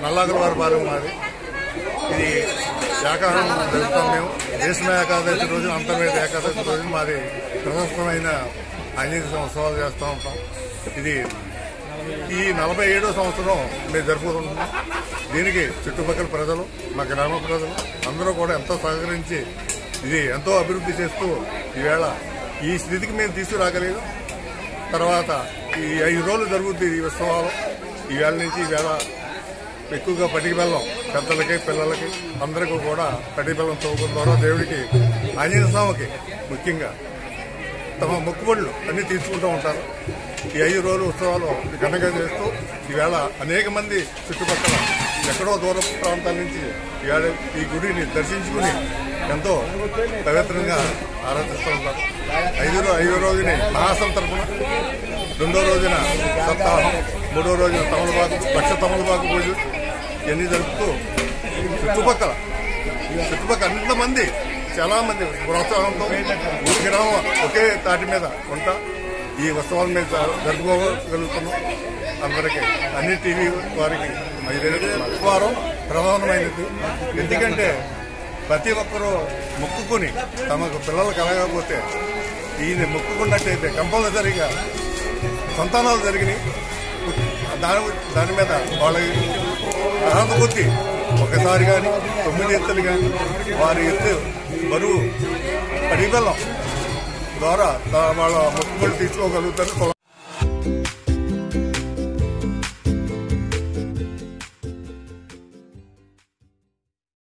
నల్లాగలవారి పాలెం మాది ఇది ఏకాదశి జరుపుతాం మేము దేశమ ఏకాదశి రోజున అంతర్వేద ఏకాదశి రోజున మాది ప్రశస్తమైన ఆంజనేయ ఉత్సవాలు చేస్తూ ఉంటాం ఇది ఈ నలభై ఏడో సంవత్సరం మేము జరుపుకుంటున్నాం దీనికి చుట్టుపక్కల ప్రజలు మా గ్రామ ప్రజలు అందరూ కూడా ఎంతో సహకరించి ఇది ఎంతో అభివృద్ధి చేస్తూ ఈవేళ ఈ స్థితికి మేము తీసుకురాగలిగాం తర్వాత ఈ ఐదు రోజులు జరుగుతుంది ఈ ఉత్సవాలు ఈవేళ నుంచి ఈవేళ ఎక్కువగా పటికి బెల్లం పెద్దలకి పిల్లలకి అందరికీ కూడా పటికి బెల్లం తవ్వుకున్న ద్వారా దేవుడికి ఆంజనేయ స్వామికి ముఖ్యంగా తమ మొక్కుబడులు అన్ని తీర్చుకుంటూ ఉంటారు ఈ ఐదు రోజులు ఉత్సవాలు ఘనంగా చేస్తూ ఈవేళ అనేక మంది చుట్టుపక్కల ఎక్కడో దూర ప్రాంతాల నుంచి ఈవేళ ఈ గుడిని దర్శించుకుని ఎంతో పవిత్రంగా ఆరాధిస్తూ ఉంటారు ఐదు రో- ఐదో రోజుని మహాసం తరపున రెండో రోజున సప్తాహం మూడో రోజున తమలపాకు లక్ష తమలపాకు పూజ ఇవన్నీ జరుపుతూ చుట్టుపక్కల చుట్టుపక్కల అంతమంది చాలా మంది ప్రోత్సాహంతో ఊరి గ్రామం ఒకే తాటి మీద ఉంటా ఈ ఉత్సవాల మీద జరుపుకోగలుగుతున్నాం అందరికీ అన్ని టీవీ వారికి వారం ప్రధానమైనది ఎందుకంటే ప్రతి ఒక్కరూ మొక్కుకుని తమకు పిల్లలు కలగకపోతే ఈయన మొక్కుకున్నట్టయితే కంపల్సరీగా సంతానాలు జరిగినాయి దాని దాని మీద వాళ్ళకి అర్హత కొద్ది ఒకసారి కానీ తొమ్మిది ఎత్తులు కానీ వారి ఎత్తు బరువు పడి బెల్లం ద్వారా తా- వాళ్ళ మొక్కుబడి తీసుకోగలుగుతారు కుల